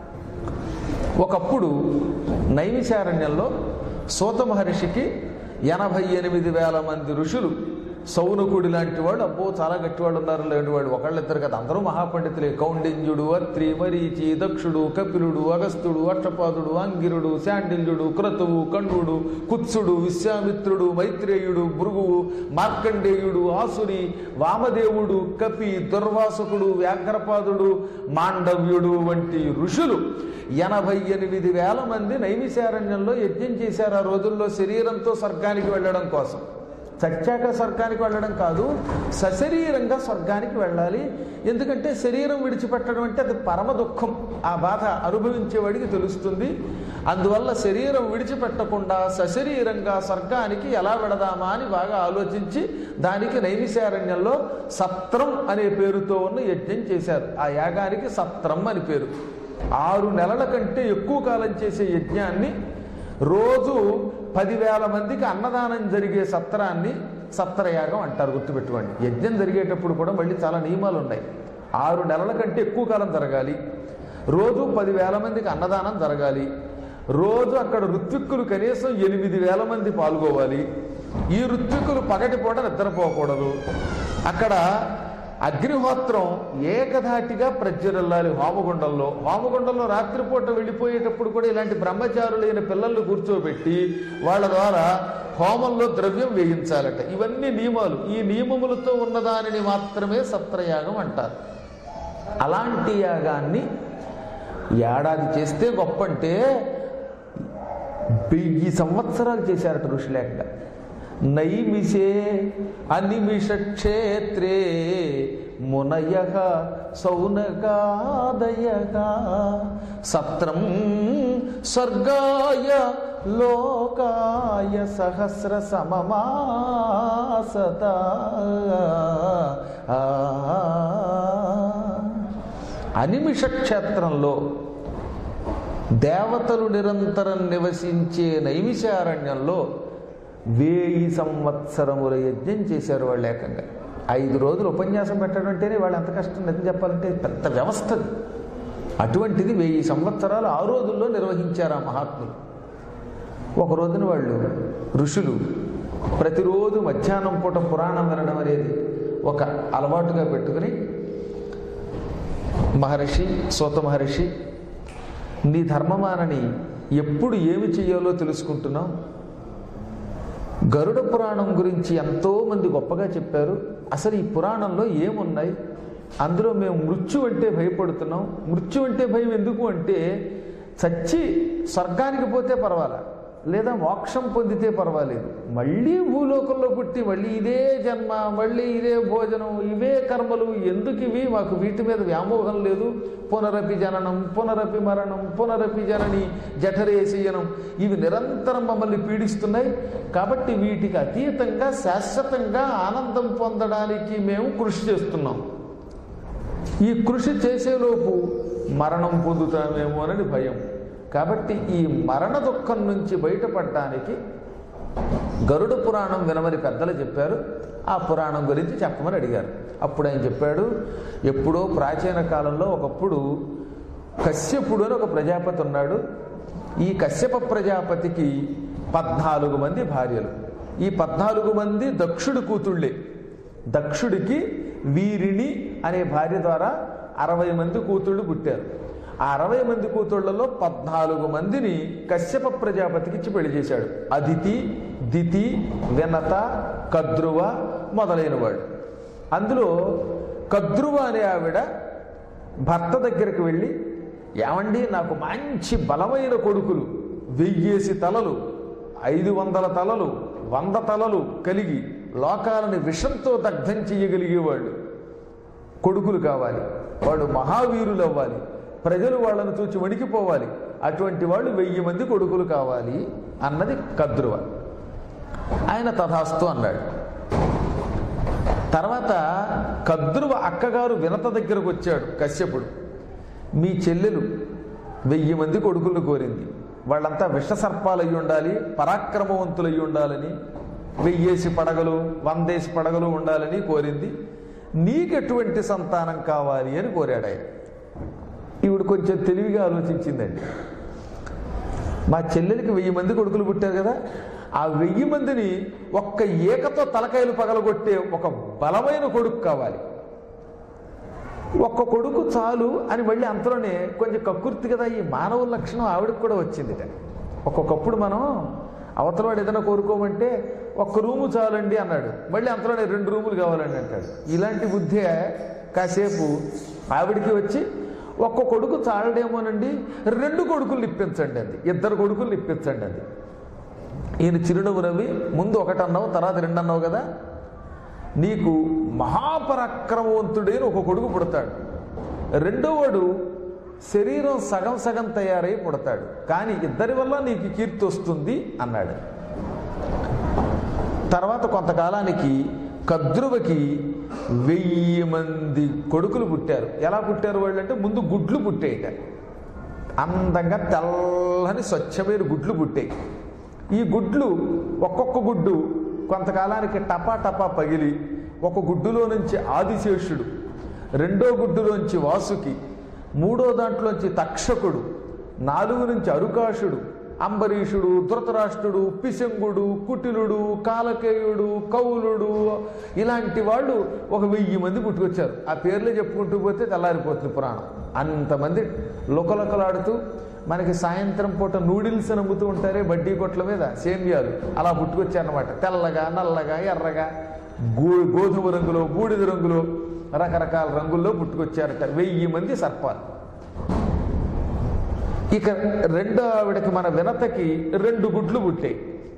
ఒకప్పుడు నైమిషారణ్యంలో సూత మహర్షికి ఎనభై ఎనిమిది వేల మంది ఋషులు సౌనకుడి లాంటి వాడు అబ్బో చాలా గట్టివాడు ఉన్నారు లాంటి వాడు ఒకళ్ళిద్దరు కదా అందరూ మహాపండితులే కౌండిన్యుడు అత్రి మరీచి దక్షుడు కపిలుడు అగస్త్యుడు అక్షపాదుడు అంగిరుడు శాండిల్యుడు క్రతువు కణుడు కుత్సుడు విశ్వామిత్రుడు మైత్రేయుడు భృగువు మార్కండేయుడు ఆసురి వామదేవుడు కపి దుర్వాసకుడు వ్యాఘ్రపాదుడు మాండవ్యుడు వంటి ఋషులు ఎనభై ఎనిమిది వేల మంది నైమిశారణ్యంలో యజ్ఞం చేశారు ఆ రోజుల్లో శరీరంతో స్వర్గానికి వెళ్ళడం కోసం చచ్చాక స్వర్గానికి వెళ్ళడం కాదు సశరీరంగా స్వర్గానికి వెళ్ళాలి ఎందుకంటే శరీరం విడిచిపెట్టడం అంటే అది పరమ దుఃఖం ఆ బాధ అనుభవించేవాడికి తెలుస్తుంది అందువల్ల శరీరం విడిచిపెట్టకుండా సశరీరంగా స్వర్గానికి ఎలా వెడదామా అని బాగా ఆలోచించి దానికి నైమిశారణ్యంలో సత్రం అనే పేరుతో ఉన్న యజ్ఞం చేశారు ఆ యాగానికి సత్రం అని పేరు ఆరు నెలల కంటే ఎక్కువ కాలం చేసే యజ్ఞాన్ని రోజు పదివేల మందికి అన్నదానం జరిగే సత్రాన్ని సత్రయాగం అంటారు గుర్తుపెట్టుకోండి యజ్ఞం జరిగేటప్పుడు కూడా మళ్ళీ చాలా నియమాలు ఉన్నాయి ఆరు నెలల కంటే ఎక్కువ కాలం జరగాలి రోజు పదివేల మందికి అన్నదానం జరగాలి రోజు అక్కడ ఋత్విక్కులు కనీసం ఎనిమిది వేల మంది పాల్గొవాలి ఈ ఋత్విక్కులు పగటి పూట నిద్రపోకూడదు అక్కడ అగ్నిహోత్రం ఏకధాటిగా ప్రజ్వరిల్లాలి హోమగుండంలో హోమగుండంలో రాత్రిపూట వెళ్ళిపోయేటప్పుడు కూడా ఇలాంటి బ్రహ్మచారులైన పిల్లల్ని కూర్చోబెట్టి వాళ్ళ ద్వారా హోమంలో ద్రవ్యం వేయించాలట ఇవన్నీ నియమాలు ఈ నియమములతో ఉన్నదానిని మాత్రమే సత్రయాగం అంటారు అలాంటి యాగాన్ని ఏడాది చేస్తే గొప్ప అంటే వెయ్యి సంవత్సరాలు చేశారట ఋషులేక నైమిషే అనిమిష క్షేత్రే మునయ సౌనకాదయ సత్రం స్వర్గాయ లోకాయ సహస్ర సమమాసత అనిమిష క్షేత్రంలో దేవతలు నిరంతరం నివసించే నైమిషారణ్యంలో వేయి సంవత్సరముల యజ్ఞం చేశారు వాళ్ళు ఏకంగా ఐదు రోజులు ఉపన్యాసం పెట్టడం అంటేనే వాళ్ళు ఎంత కష్టం నిజం చెప్పాలంటే పెద్ద వ్యవస్థ అది. అటువంటిది వెయ్యి సంవత్సరాలు ఆ రోజుల్లో నిర్వహించారు ఆ మహాత్ములు ఒక రోజున వాళ్ళు ఋషులు ప్రతిరోజు మధ్యాహ్నం పూట పురాణం వినడం అనేది ఒక అలవాటుగా పెట్టుకుని మహర్షి సూత మహర్షి నీ ధర్మమానని ఎప్పుడు ఏమి చేయాలో తెలుసుకుంటున్నాం గరుడ పురాణం గురించి ఎంతో మంది గొప్పగా చెప్పారు అసలు ఈ పురాణంలో ఏమున్నాయి అందులో మేము మృత్యు అంటే భయపడుతున్నాం మృత్యు అంటే భయం ఎందుకు అంటే చచ్చి స్వర్గానికి పోతే పర్వాలా లేదా మోక్షం పొందితే పర్వాలేదు మళ్ళీ భూలోకంలో పుట్టి మళ్ళీ ఇదే జన్మ మళ్ళీ ఇదే భోజనం ఇవే కర్మలు ఎందుకు ఇవి మాకు వీటి మీద వ్యామోహం లేదు పునరపి జననం పునరపి మరణం పునరపి జనని జఠరేశయనం ఇవి నిరంతరం మమ్మల్ని పీడిస్తున్నాయి కాబట్టి వీటికి అతీతంగా శాశ్వతంగా ఆనందం పొందడానికి మేము కృషి చేస్తున్నాం ఈ కృషి చేసేలోపు మరణం పొందుతామేమో అని భయం కాబట్టి ఈ మరణ దుఃఖం నుంచి బయటపడటానికి గరుడ పురాణం వినమని పెద్దలు చెప్పారు ఆ పురాణం గురించి చెప్పమని అడిగారు అప్పుడు ఆయన చెప్పాడు ఎప్పుడో ప్రాచీన కాలంలో ఒకప్పుడు కశ్యపుడు అని ఒక ప్రజాపతి ఉన్నాడు ఈ కశ్యప ప్రజాపతికి పద్నాలుగు మంది భార్యలు ఈ పద్నాలుగు మంది దక్షుడి కూతుళ్ళే దక్షుడికి వీరిని అనే భార్య ద్వారా అరవై మంది కూతుళ్ళు పుట్టారు ఆ అరవై మంది కూతుళ్లలో పద్నాలుగు మందిని కశ్యప ప్రజాపతికి ఇచ్చి పెళ్లి చేశాడు అదితి దితి వినత కద్రువ మొదలైన వాడు అందులో కద్రువ అనే ఆవిడ భర్త దగ్గరికి వెళ్ళి ఏమండి నాకు మంచి బలమైన కొడుకులు వెయ్యేసి తలలు ఐదు వందల తలలు వంద తలలు కలిగి లోకాలని విషంతో దగ్ధం చేయగలిగేవాళ్ళు కొడుకులు కావాలి వాడు మహావీరులు అవ్వాలి ప్రజలు వాళ్ళను చూచి వణికిపోవాలి అటువంటి వాళ్ళు వెయ్యి మంది కొడుకులు కావాలి అన్నది కద్రువ ఆయన తథాస్తు అన్నాడు తర్వాత కద్రువ అక్కగారు వినత దగ్గరకు వచ్చాడు కశ్యపుడు మీ చెల్లెలు వెయ్యి మంది కొడుకులను కోరింది వాళ్ళంతా విషసర్పాలు అయి ఉండాలి పరాక్రమవంతులు అయి ఉండాలని వెయ్యేసి పడగలు వందేసి పడగలు ఉండాలని కోరింది నీకెటువంటి సంతానం కావాలి అని కోరాడు ఆయన ఈవిడ కొంచెం తెలివిగా ఆలోచించిందండి మా చెల్లెలికి వెయ్యి మంది కొడుకులు పుట్టారు కదా ఆ వెయ్యి మందిని ఒక్క ఏకతో తలకాయలు పగలగొట్టే ఒక బలమైన కొడుకు కావాలి ఒక్క కొడుకు చాలు అని మళ్ళీ అంతలోనే కొంచెం కక్కుర్తి కదా ఈ మానవ లక్షణం ఆవిడకి కూడా వచ్చిందిట ఒక్కొక్కప్పుడు మనం అవతలవాడు ఏదైనా కోరుకోమంటే ఒక్క రూము చాలండి అన్నాడు మళ్ళీ అంతలోనే రెండు రూములు కావాలండి అంటాడు ఇలాంటి బుద్ధి కాసేపు ఆవిడికి వచ్చి ఒక్క కొడుకు చాలడేమోనండి రెండు కొడుకులు ఇప్పించండి అంది ఇద్దరు కొడుకులు ఇప్పించండి అంది ఈయన చిరునవ్వు నవ్వి ముందు ఒకటి అన్నావు తర్వాత రెండు అన్నావు కదా నీకు మహాపరాక్రమవంతుడైన ఒక కొడుకు పుడతాడు రెండోవాడు శరీరం సగం సగం తయారై పుడతాడు కానీ ఇద్దరి వల్ల నీకు కీర్తి వస్తుంది అన్నాడు తర్వాత కొంతకాలానికి కద్రువకి వెయ్యి మంది కొడుకులు పుట్టారు ఎలా పుట్టారు వాళ్ళు అంటే ముందు గుడ్లు పుట్టేయట అందంగా తెల్లని స్వచ్ఛమైన గుడ్లు పుట్టాయి ఈ గుడ్లు ఒక్కొక్క గుడ్డు కొంతకాలానికి టపా టపా పగిలి ఒక గుడ్డులో నుంచి ఆదిశేషుడు రెండో గుడ్డులోంచి వాసుకి మూడో దాంట్లోంచి తక్షకుడు నాలుగు నుంచి అరుకాషుడు అంబరీషుడు ధృతరాష్ట్రుడు పిశంగుడు కుటిలుడు కాలకేయుడు కౌలుడు ఇలాంటి వాళ్ళు ఒక వెయ్యి మంది పుట్టుకొచ్చారు ఆ పేర్లే చెప్పుకుంటూ పోతే తెల్లారిపోతుంది పురాణం అంతమంది లొకలొకలాడుతూ మనకి సాయంత్రం పూట నూడిల్స్ అని అమ్ముతూ ఉంటారే బడ్డీ కొట్ల మీద సేమియాలు అలా పుట్టుకొచ్చారనమాట తెల్లగా నల్లగా ఎర్రగా గో గోధుమ రంగులో బూడిద రంగులో రకరకాల రంగుల్లో పుట్టుకొచ్చారట వెయ్యి మంది సర్పాలు ఇక రెండో ఆవిడకి మన వినతకి రెండు గుడ్లు పుట్టాయి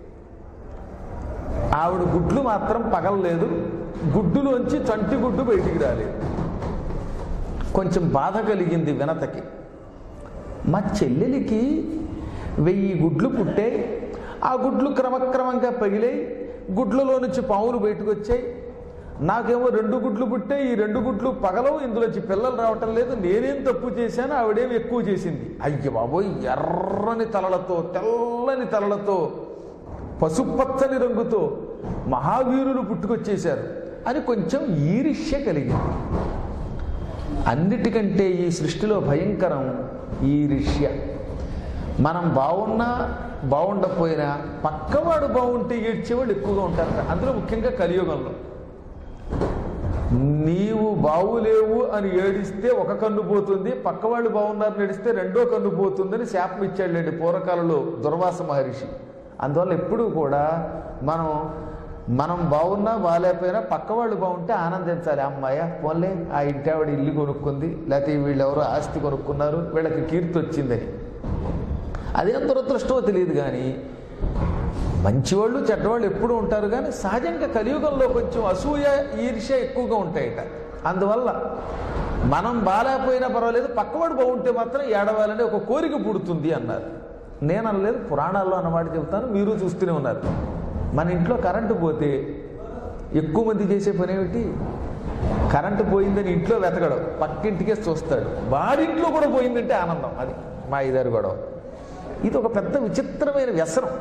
ఆవిడ గుడ్లు మాత్రం పగలలేదు గుడ్డులోంచి చంటి గుడ్డు బయటికి రాలేదు కొంచెం బాధ కలిగింది వినతకి మా చెల్లెలికి వెయ్యి గుడ్లు పుట్టాయి ఆ గుడ్లు క్రమక్రమంగా పగిలాయి గుడ్లలో నుంచి పావులు బయటకు వచ్చాయి నాకేమో రెండు గుడ్లు పుట్టాయి ఈ రెండు గుడ్లు పగలవు ఇందులోంచి పిల్లలు రావటం లేదు నేనేం తప్పు చేశాను ఆవిడేం ఎక్కువ చేసింది అయ్య బాబోయ్ ఎర్రని తలలతో తెల్లని తలలతో పసుపచ్చని రంగుతో మహావీరులు పుట్టుకొచ్చేశారు అని కొంచెం ఈరిష్య కలిగింది అన్నిటికంటే ఈ సృష్టిలో భయంకరం ఈరిష్య మనం బాగున్నా బాగుండకపోయినా పక్కవాడు బాగుంటే ఏడ్చేవాళ్ళు ఎక్కువగా ఉంటారట అందులో ముఖ్యంగా కలియుగంలో నీవు బావులేవు అని ఏడిస్తే ఒక కన్ను పోతుంది పక్కవాళ్ళు బాగున్నారని ఏడిస్తే రెండో కన్ను పోతుందని శాపం ఇచ్చాడులేండి పూర్వకాలంలో దుర్వాస మహర్షి అందువల్ల ఎప్పుడూ కూడా మనం మనం బాగున్నా బాగాలేకపోయినా పక్కవాళ్ళు బాగుంటే ఆనందించాలి అమ్మాయ పోన్లే ఆ ఇంటి ఆవిడ ఇల్లు కొనుక్కుంది లేకపోతే వీళ్ళెవరో ఆస్తి కొనుక్కున్నారు వీళ్ళకి కీర్తి వచ్చిందని అదేం దురదృష్టమో తెలియదు కానీ మంచివాళ్ళు చెడ్డవాళ్ళు ఎప్పుడూ ఉంటారు కానీ సహజంగా కలియుగంలో కొంచెం అసూయ ఈర్ష్య ఎక్కువగా ఉంటాయట అందువల్ల మనం బాగాలేకపోయినా పర్వాలేదు పక్కవాడు బాగుంటే మాత్రం ఏడవాలని ఒక కోరిక పుడుతుంది అన్నారు నేను అనలేదు పురాణాల్లో అన్నమాట చెబుతాను మీరు చూస్తూనే ఉన్నారు మన ఇంట్లో కరెంటు పోతే ఎక్కువ మంది చేసే పని ఏమిటి కరెంటు పోయిందని ఇంట్లో వెతకడం పక్కింటికే చూస్తాడు వాడింట్లో కూడా పోయిందంటే ఆనందం అది మా ఇదారు గొడవ ఇది ఒక పెద్ద విచిత్రమైన వ్యసనం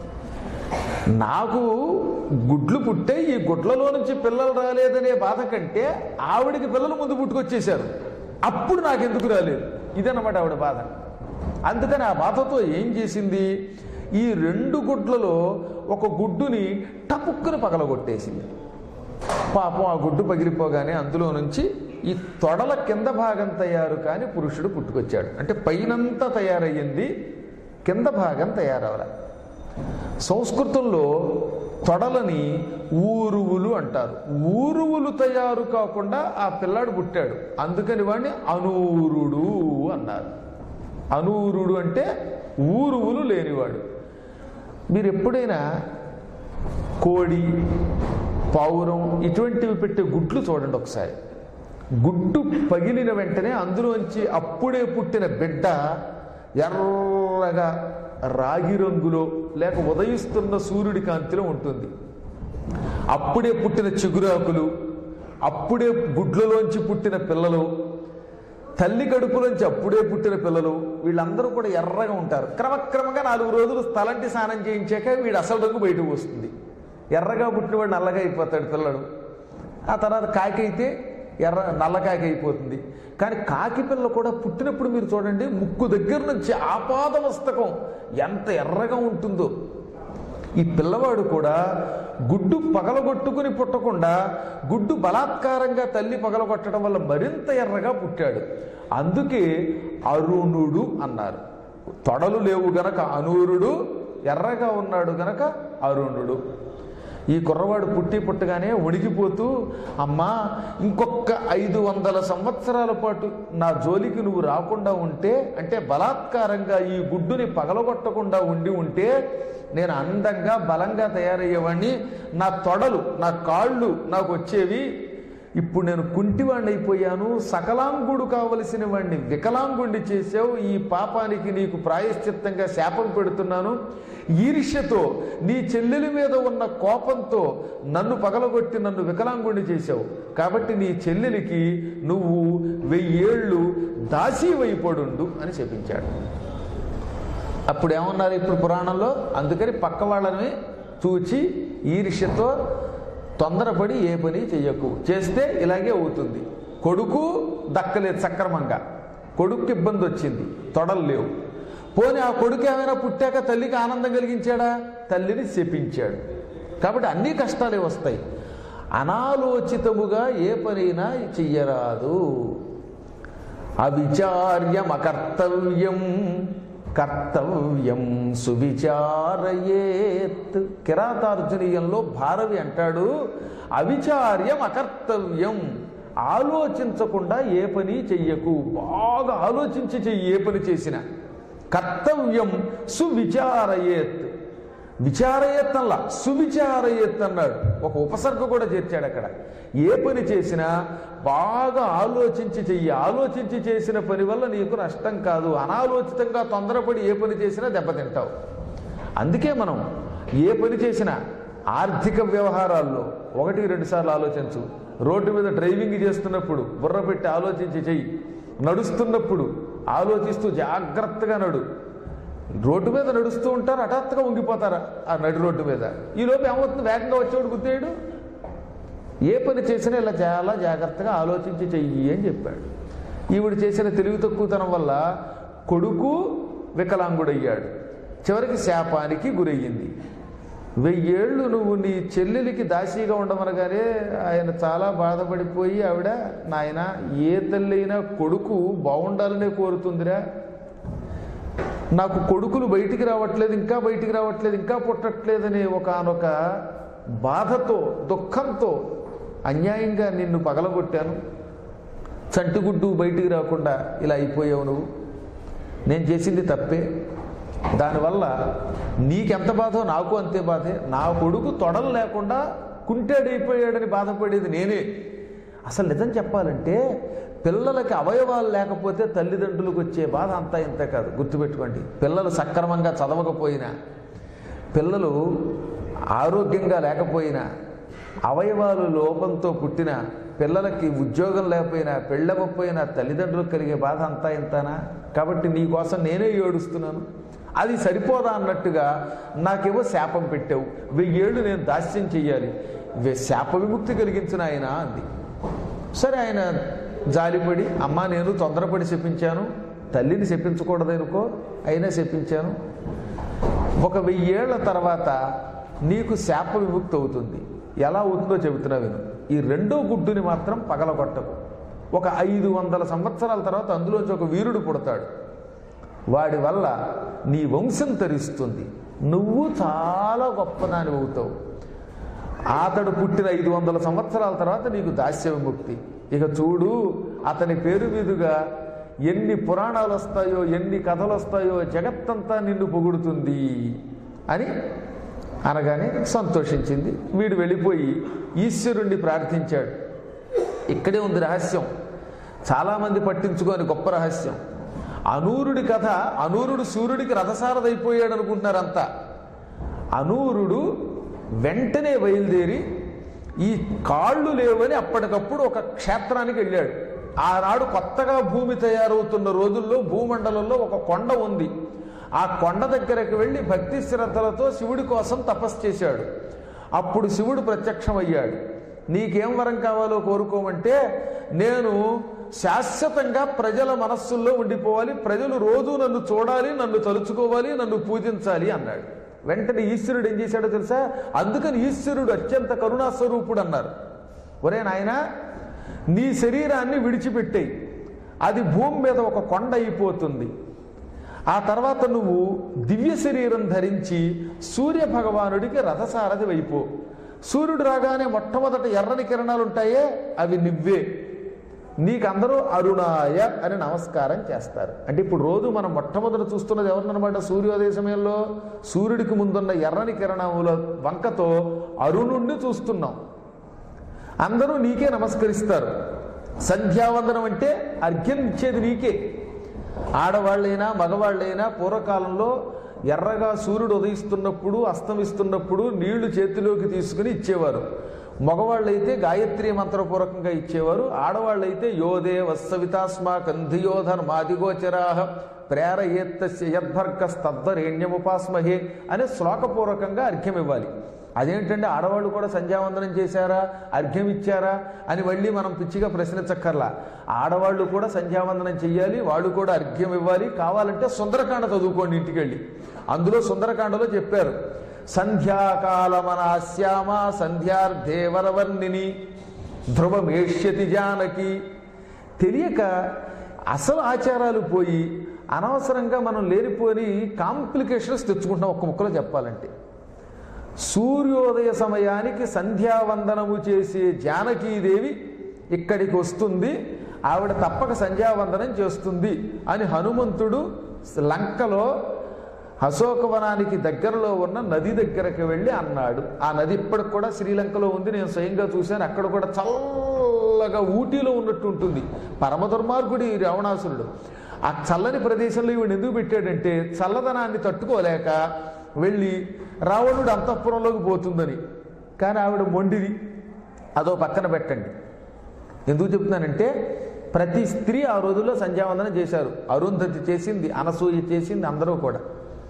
నాకు గుడ్లు పుట్టే ఈ గుడ్లలో నుంచి పిల్లలు రాలేదనే బాధ కంటే ఆవిడికి పిల్లలు ముందు పుట్టుకొచ్చేశారు అప్పుడు నాకు ఎందుకు రాలేదు ఇదన్నమాట ఆవిడ బాధ అందుకని ఆ బాధతో ఏం చేసింది ఈ రెండు గుడ్లలో ఒక గుడ్డుని టపుక్కుని పగలగొట్టేసింది పాపం ఆ గుడ్డు పగిలిపోగానే అందులో నుంచి ఈ తొడల కింద భాగం తయారు కాని పురుషుడు పుట్టుకొచ్చాడు అంటే పైనంతా తయారయ్యింది కింద భాగం తయారవల సంస్కృతంలో తొడలని ఊరువులు అంటారు ఊరువులు తయారు కాకుండా ఆ పిల్లాడు పుట్టాడు అందుకని వాడిని అనూరుడు అన్నారు అనూరుడు అంటే ఊరువులు లేనివాడు మీరు ఎప్పుడైనా కోడి పావురం ఇటువంటివి పెట్టే గుడ్లు చూడండి ఒకసారి గుడ్డు పగిలిన వెంటనే అందులోంచి అప్పుడే పుట్టిన బిడ్డ ఎర్రగా రాగి రంగులో లేక ఉదయిస్తున్న సూర్యుడి కాంతిలో ఉంటుంది అప్పుడే పుట్టిన చిగురాకులు అప్పుడే గుడ్లలోంచి పుట్టిన పిల్లలు తల్లి కడుపులోంచి అప్పుడే పుట్టిన పిల్లలు వీళ్ళందరూ కూడా ఎర్రగా ఉంటారు క్రమక్రమంగా నాలుగు రోజులు తలంటి స్నానం చేయించాక వీడు అసలు రంగు బయటకు వస్తుంది ఎర్రగా పుట్టినవాడు నల్లగా అయిపోతాడు పిల్లడు ఆ తర్వాత కాకి అయితే ఎర్ర నల్ల కాకి అయిపోతుంది కానీ కాకి పిల్ల కూడా పుట్టినప్పుడు మీరు చూడండి ముక్కు దగ్గర నుంచి ఆపాదమస్తకం ఎంత ఎర్రగా ఉంటుందో ఈ పిల్లవాడు కూడా గుడ్డు పగలగొట్టుకుని పుట్టకుండా గుడ్డు బలాత్కారంగా తల్లి పగలగొట్టడం వల్ల మరింత ఎర్రగా పుట్టాడు అందుకే అరుణుడు అన్నారు తొడలు లేవు గనక అనూరుడు ఎర్రగా ఉన్నాడు గనక అరుణుడు ఈ కుర్రవాడు పుట్టి పుట్టగానే ఉడికిపోతూ అమ్మా ఇంకొక ఐదు వందల సంవత్సరాల పాటు నా జోలికి నువ్వు రాకుండా ఉంటే అంటే బలాత్కారంగా ఈ గుడ్డుని పగలగొట్టకుండా ఉండి ఉంటే నేను అందంగా బలంగా తయారయ్యేవాడిని నా తొడలు నా కాళ్ళు నాకు వచ్చేవి ఇప్పుడు నేను కుంటివాణ్ణి అయిపోయాను సకలాంగుడు కావలసిన వాణ్ణి వికలాంగుణ్ణి చేసావు ఈ పాపానికి నీకు ప్రాయశ్చిత్తంగా శాపం పెడుతున్నాను ఈర్ష్యతో నీ చెల్లెలి మీద ఉన్న కోపంతో నన్ను పగలగొట్టి నన్ను వికలాంగుణ్ణి చేశావు కాబట్టి నీ చెల్లెలికి నువ్వు వెయ్యేళ్ళు దాసీవైపడుండు అని చెప్పించాడు అప్పుడు ఏమన్నారు ఇప్పుడు పురాణంలో అందుకని పక్క వాళ్ళని చూచి ఈర్ష్యతో తొందరపడి ఏ పని చెయ్యకు చేస్తే ఇలాగే అవుతుంది కొడుకు దక్కలేదు సక్రమంగా కొడుకు ఇబ్బంది వచ్చింది తొడలు లేవు పోనీ ఆ కొడుకు ఏమైనా పుట్టాక తల్లికి ఆనందం కలిగించాడా తల్లిని శపించాడు కాబట్టి అన్ని కష్టాలే వస్తాయి అనాలోచితముగా ఏ పనైనా చెయ్యరాదు అవిచార్యమకర్తవ్యం కర్తవ్యం సువిచారయేత్ కిరాతార్జునీయంలో భారవి అంటాడు అవిచార్యం అకర్తవ్యం ఆలోచించకుండా ఏ పని చెయ్యకు బాగా ఆలోచించి చెయ్యి ఏ పని చేసినా కర్తవ్యం సువిచారయేత్ విచారయత్ అల్లా సువిచారయత్ అన్నాడు ఒక ఉపసర్గ కూడా చేర్చాడు అక్కడ ఏ పని చేసినా బాగా ఆలోచించి చెయ్యి ఆలోచించి చేసిన పని వల్ల నీకు నష్టం కాదు అనాలోచితంగా తొందరపడి ఏ పని చేసినా దెబ్బతింటావు అందుకే మనం ఏ పని చేసినా ఆర్థిక వ్యవహారాల్లో ఒకటి రెండు సార్లు ఆలోచించు రోడ్డు మీద డ్రైవింగ్ చేస్తున్నప్పుడు బుర్ర పెట్టి ఆలోచించి చెయ్యి నడుస్తున్నప్పుడు ఆలోచిస్తూ జాగ్రత్తగా నడు రోడ్డు మీద నడుస్తూ ఉంటారు హఠాత్తుగా ఉంగిపోతారా ఆ నడి రోడ్డు మీద ఈ లోపు ఏమవుతుంది వేగంగా వచ్చేవాడు గుర్తేయడు ఏ పని చేసినా ఇలా చాలా జాగ్రత్తగా ఆలోచించి చెయ్యి అని చెప్పాడు ఈవిడ చేసిన తెలివి తక్కువతనం వల్ల కొడుకు వికలాంగుడయ్యాడు చివరికి శాపానికి గురయ్యింది వెయ్యేళ్ళు నువ్వు నీ చెల్లెలికి దాసీగా ఉండమనగానే ఆయన చాలా బాధపడిపోయి ఆవిడ నాయన ఏ తల్లి అయినా కొడుకు బాగుండాలనే కోరుతుందిరా నాకు కొడుకులు బయటికి రావట్లేదు ఇంకా బయటికి రావట్లేదు ఇంకా పుట్టట్లేదనే ఒకనొక బాధతో దుఃఖంతో అన్యాయంగా నిన్ను పగలగొట్టాను చంటిగుడ్డు బయటికి రాకుండా ఇలా అయిపోయావు నువ్వు నేను చేసింది తప్పే దానివల్ల నీకెంత బాధో నాకు అంతే బాధే నా కొడుకు తొడలు లేకుండా కుంటాడైపోయాడని బాధపడేది నేనే అసలు నిజం చెప్పాలంటే పిల్లలకి అవయవాలు లేకపోతే తల్లిదండ్రులకు వచ్చే బాధ అంతా ఇంత కాదు గుర్తుపెట్టుకోండి పిల్లలు సక్రమంగా చదవకపోయినా పిల్లలు ఆరోగ్యంగా లేకపోయినా అవయవాలు లోపంతో పుట్టిన పిల్లలకి ఉద్యోగం లేకపోయినా పెళ్ళకపోయినా తల్లిదండ్రులకు కలిగే బాధ అంతా ఇంతనా కాబట్టి నీ కోసం నేనే ఏడుస్తున్నాను అది సరిపోదా అన్నట్టుగా నాకేమో శాపం పెట్టావు వెయ్యేళ్ళు నేను దాస్యం చెయ్యాలి వె- శాప విముక్తి కలిగించిన ఆయన అంది సరే ఆయన జాలిపడి అమ్మ నేను తొందరపడి చెప్పించాను తల్లిని చెప్పించకూడదనుకో అయినా చెప్పించాను ఒక వెయ్యేళ్ల తర్వాత నీకు శాప విముక్తి అవుతుంది ఎలా అవుతుందో చెబుతున్నా విను ఈ రెండో గుడ్డుని మాత్రం పగలగొట్టకు ఒక ఐదు వందల సంవత్సరాల తర్వాత అందులోంచి ఒక వీరుడు పుడతాడు వాడి వల్ల నీ వంశం తరిస్తుంది నువ్వు చాలా గొప్పదాని అవుతావు అతడు పుట్టిన ఐదు వందల సంవత్సరాల తర్వాత నీకు దాస్య విముక్తి ఇక చూడు అతని పేరు మీదుగా ఎన్ని పురాణాలు వస్తాయో ఎన్ని కథలు వస్తాయో జగత్తంతా నిన్ను పొగుడుతుంది అని అనగానే సంతోషించింది వీడు వెళ్ళిపోయి ఈశ్వరుణ్ణి ప్రార్థించాడు ఇక్కడే ఉంది రహస్యం చాలామంది పట్టించుకోని గొప్ప రహస్యం అనూరుడి కథ అనూరుడు సూర్యుడికి రథసారథైపోయాడు అనుకుంటున్నారంతా అనూరుడు వెంటనే బయలుదేరి ఈ కాళ్ళు లేవని అప్పటికప్పుడు ఒక క్షేత్రానికి వెళ్ళాడు ఆనాడు కొత్తగా భూమి తయారవుతున్న రోజుల్లో భూమండలంలో ఒక కొండ ఉంది ఆ కొండ దగ్గరకు వెళ్ళి భక్తి శ్రద్ధలతో శివుడి కోసం తపస్సు చేశాడు అప్పుడు శివుడు ప్రత్యక్షమయ్యాడు నీకేం వరం కావాలో కోరుకోమంటే నేను శాశ్వతంగా ప్రజల మనస్సుల్లో ఉండిపోవాలి ప్రజలు రోజు నన్ను చూడాలి నన్ను తలుచుకోవాలి నన్ను పూజించాలి అన్నాడు వెంటనే ఈశ్వరుడు ఏం చేశాడో తెలుసా అందుకని ఈశ్వరుడు అత్యంత కరుణాస్వరూపుడు అన్నారు ఒరే నాయన నీ శరీరాన్ని విడిచిపెట్టేయి అది భూమి మీద ఒక కొండ అయిపోతుంది ఆ తర్వాత నువ్వు దివ్య శరీరం ధరించి సూర్య భగవానుడికి రథసారథి వైపో సూర్యుడు రాగానే మొట్టమొదట ఎర్రని కిరణాలు ఉంటాయే అవి నువ్వే నీకందరూ అరుణాయ అని నమస్కారం చేస్తారు అంటే ఇప్పుడు రోజు మనం మొట్టమొదట చూస్తున్నది ఎవరినమాట సూర్యోదయ సమయంలో సూర్యుడికి ముందున్న ఎర్రని కిరణముల వంకతో అరుణుణ్ణి చూస్తున్నాం అందరూ నీకే నమస్కరిస్తారు సంధ్యావందనం అంటే అర్ఘ్యం ఇచ్చేది నీకే ఆడవాళ్ళైనా మగవాళ్ళైనా పూర్వకాలంలో ఎర్రగా సూర్యుడు ఉదయిస్తున్నప్పుడు అస్తమిస్తున్నప్పుడు నీళ్లు చేతిలోకి తీసుకుని ఇచ్చేవారు మగవాళ్ళైతే గాయత్రి మంత్రపూర్వకంగా ఇచ్చేవారు ఆడవాళ్ళైతే యోదే వత్సవితాస్మా కంధియోధర్ మాదిగోచరాహ ప్రేరయేత్తస్య యద్భర్గస్తద్వరేణ్యముపాస్మహే అనే శ్లోకపూర్వకంగా అర్ఘ్యం ఇవ్వాలి అదేంటంటే ఆడవాళ్ళు కూడా సంధ్యావందనం చేశారా అర్ఘ్యం ఇచ్చారా అని మళ్ళీ మనం పిచ్చిగా ప్రశ్నించక్కర్లా ఆడవాళ్ళు కూడా సంధ్యావందనం చెయ్యాలి వాళ్ళు కూడా అర్ఘ్యం ఇవ్వాలి కావాలంటే సుందరకాండ చదువుకోండి ఇంటికి వెళ్ళి అందులో సుందరకాండలో చెప్పారు సంధ్యాకాలమనాశ్యామ సంధ్యార్ధేవరవర్ణిని ధ్రువమేష్యతి జానకి తెలియక అసలు ఆచారాలు పోయి అనవసరంగా మనం లేనిపోని కాంప్లికేషన్స్ తెచ్చుకుంటున్నాం ఒక్క ముక్కలో చెప్పాలంటే సూర్యోదయ సమయానికి సంధ్యావందనము చేసే జానకీదేవి ఇక్కడికి వస్తుంది ఆవిడ తప్పక సంధ్యావందనం చేస్తుంది అని హనుమంతుడు లంకలో అశోకవనానికి దగ్గరలో ఉన్న నది దగ్గరకు వెళ్ళి అన్నాడు ఆ నది ఇప్పటికి కూడా శ్రీలంకలో ఉంది నేను స్వయంగా చూశాను అక్కడ కూడా చల్లగా ఊటీలో ఉన్నట్టు ఉంటుంది పరమ దుర్మార్గుడు ఈ రావణాసురుడు ఆ చల్లని ప్రదేశంలో ఈవిడ ఎందుకు పెట్టాడంటే చల్లదనాన్ని తట్టుకోలేక వెళ్ళి రావణుడు అంతఃపురంలోకి పోతుందని కానీ ఆవిడ మొండిది అదో పక్కన పెట్టండి ఎందుకు చెప్తున్నానంటే ప్రతి స్త్రీ ఆ రోజుల్లో సంధ్యావందనం చేశారు అరుంధతి చేసింది అనసూయ చేసింది అందరూ కూడా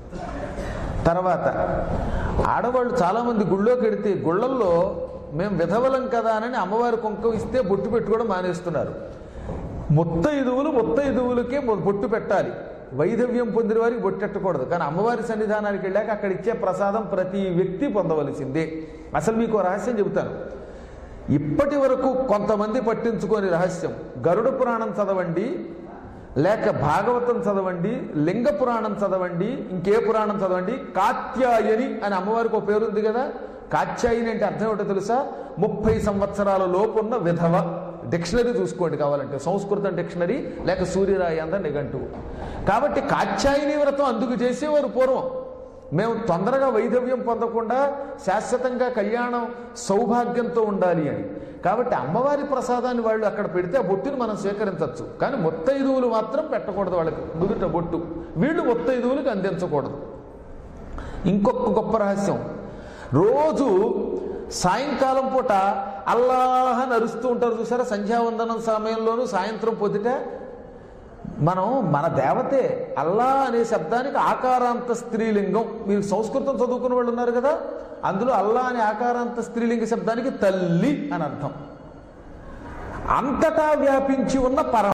తర్వాత ఆడవాళ్ళు చాలామంది గుళ్ళోకి వెడితే గుళ్ళల్లో మేము విధవలం కదా అని అమ్మవారి కుంకం ఇస్తే బొట్టు పెట్టుకోవడం మానేస్తున్నారు ముత్తైదువులు ముత్తైదువులకే మొ- బొట్టు పెట్టాలి వైధవ్యం పొందిన వారికి బొట్టెట్టకూడదు కానీ అమ్మవారి సన్నిధానానికి వెళ్ళాక అక్కడ ఇచ్చే ప్రసాదం ప్రతి వ్యక్తి పొందవలసిందే అసలు మీకు ఓ రహస్యం చెబుతాను ఇప్పటి వరకు కొంతమంది పట్టించుకోని రహస్యం గరుడ పురాణం చదవండి లేక భాగవతం చదవండి లింగ పురాణం చదవండి ఇంకే పురాణం చదవండి కాత్యాయని అని అమ్మవారికి ఒక పేరుంది కదా కాత్యాయని అంటే అర్థం ఏంటో తెలుసా ముప్పై సంవత్సరాల లోపున్న విధవ డిక్షనరీ చూసుకోండి కావాలంటే సంస్కృతం డిక్షనరీ లేక సూర్యరాయాంద నిఘంటువు కాబట్టి కాత్యాయని వ్రతం అందుకు చేసేవారు పూర్వం మేము తొందరగా వైధవ్యం పొందకుండా శాశ్వతంగా కళ్యాణం సౌభాగ్యంతో ఉండాలి అని కాబట్టి అమ్మవారి ప్రసాదాన్ని వాళ్ళు అక్కడ పెడితే ఆ బొట్టుని మనం స్వీకరించవచ్చు కానీ మొత్తైదువులు మాత్రం పెట్టకూడదు వాళ్ళకి నుదుట బొట్టు వీళ్ళు మొత్తైదువులకు అందించకూడదు ఇంకొక గొప్ప రహస్యం రోజు సాయంకాలం పూట అల్లాహ నరుస్తూ ఉంటారు చూసారా సంధ్యావందనం సమయంలోనూ సాయంత్రం పొద్దుట మనం మన దేవతే అల్లా అనే శబ్దానికి ఆకారాంత స్త్రీలింగం మీరు సంస్కృతం చదువుకున్న వాళ్ళు ఉన్నారు కదా అందులో అల్లా అనే ఆకారాంత స్త్రీలింగ శబ్దానికి తల్లి అని అర్థం అంతటా వ్యాపించి ఉన్న పరమ